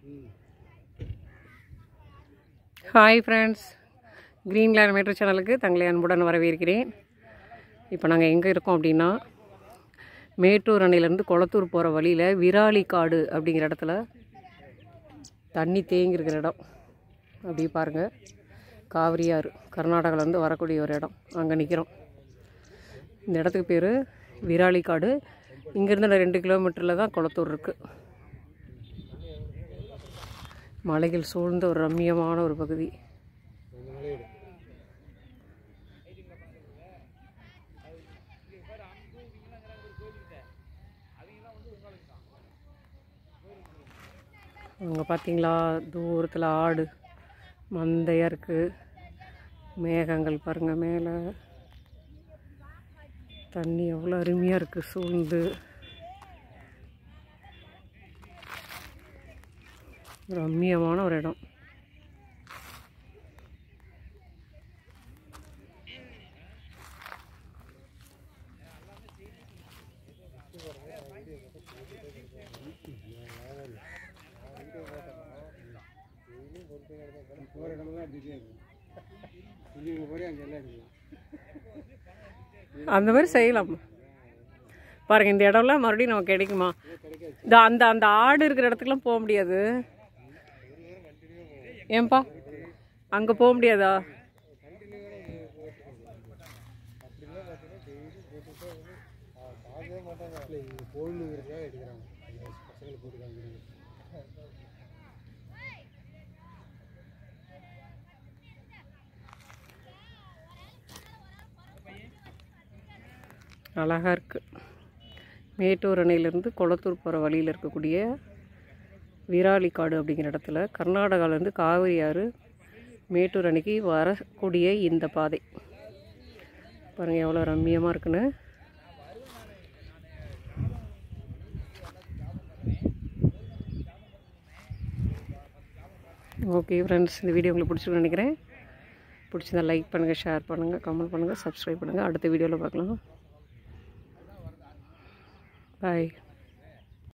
hi friends green கிளார் மேட்ரு சேனலுக்கு தங்களை அன்புடன் வரவேற்கிறேன் இப்போ நாங்கள் எங்கே இருக்கோம் அப்படின்னா மேட்டூர் அணையிலேருந்து கொளத்தூர் போகிற வழியில் விராலி காடு அப்படிங்கிற இடத்துல தண்ணி தேங்கி இருக்கிற இடம் அப்படி பாருங்கள் காவிரியாறு கர்நாடகாவிலேருந்து வரக்கூடிய ஒரு இடம் அங்கே நிற்கிறோம் இந்த இடத்துக்கு பேர் விராலி காடு இங்கேருந்து ரெண்டு கிலோமீட்டரில் தான் கொளத்தூர் இருக்குது மலைகள் சூழ்ந்த ஒரு ரம்மியமான ஒரு பகுதி அங்கே பார்த்தீங்களா தூரத்தில் ஆடு மந்தையாக இருக்குது மேகங்கள் பாருங்கள் மேலே தண்ணி எவ்வளோ அருமையாக இருக்குது சூழ்ந்து ரம்மியமான ஒரு இடம் போகிற இடமெல்லாம் அப்படியே இருக்கும் இங்கே போய் அங்கே எல்லாம் இருக்கலாம் அந்த மாதிரி செய்யலாம் பாருங்க இந்த இடம்லாம் மறுபடியும் நமக்கு கிடைக்குமா இந்த அந்த அந்த ஆடு இருக்கிற இடத்துக்குலாம் போக முடியாது ஏன்பா அங்கே போக முடியாதா பார்க்கவே மாட்டாங்க இல்லை இங்கே போகணுங்கிறதுக்காக எடுக்கிறாங்க பசங்களை போட்டு காமிக்கிறாங்க அழகாக இருக்குது மேட்டூர் அணையிலேருந்து கொளத்தூர் போகிற வழியில் இருக்கக்கூடிய விராலி காடு அப்படிங்கிற இடத்துல கர்நாடகாவிலேருந்து காவிரி ஆறு மேட்டூர் அணைக்கு வரக்கூடிய இந்த பாதை பாருங்கள் எவ்வளோ ரம்மியமாக இருக்குன்னு ஓகே ஃப்ரெண்ட்ஸ் இந்த வீடியோ உங்களுக்கு பிடிச்சிருக்குன்னு நினைக்கிறேன் பிடிச்சிருந்தா லைக் பண்ணுங்கள் ஷேர் பண்ணுங்கள் கமெண்ட் பண்ணுங்கள் சப்ஸ்கிரைப் பண்ணுங்கள் அடுத்த வீடியோவில் பார்க்கலாம் பாய்